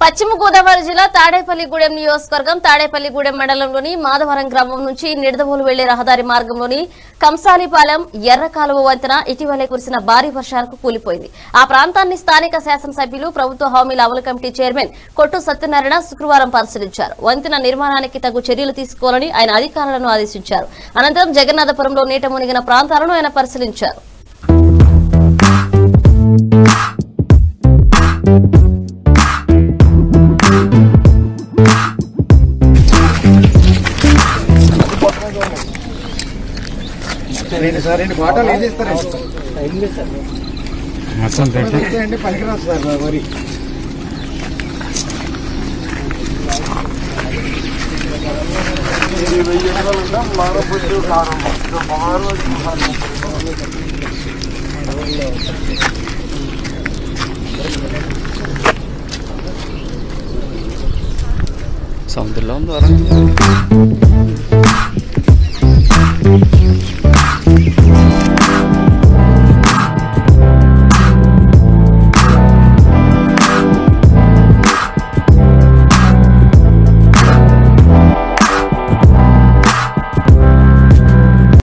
పశ్చిమ గోదావరి జిల్లా తాడేపల్లిగూడెం నియోజకవర్గం తాడేపల్లిగూడెం మండలంలోని మాధవరం గ్రామం నుంచి నిడదవోలు వెళ్లే రహదారి మార్గంలోని కంసాలిపాలెం ఎర్ర కాలువ వంతెన ఇటీవలే కురిసిన భారీ వర్షాలకు కూలిపోయింది ఆ ప్రాంతాన్ని స్థానిక శాసనసభ్యులు ప్రభుత్వ హామీల అమలు కమిటీ చైర్మన్ కొట్టు సత్యనారాయణ శుక్రవారం పరిశీలించారు వంతెన నిర్మాణానికి తగు చర్యలు తీసుకోవాలని ఆయన అధికారులను ఆదేశించారు అనంతరం జగన్నాథపురంలో నీట మునిగిన ప్రాంతాలను ఆయన పరిశీలించారు రెండు సార్ రెండు బాటలు ఏం చేస్తారండి మొత్తం పెట్టి అంటే పనికిరాదు సార్ వరి సముద్రంలో ఉంది వరం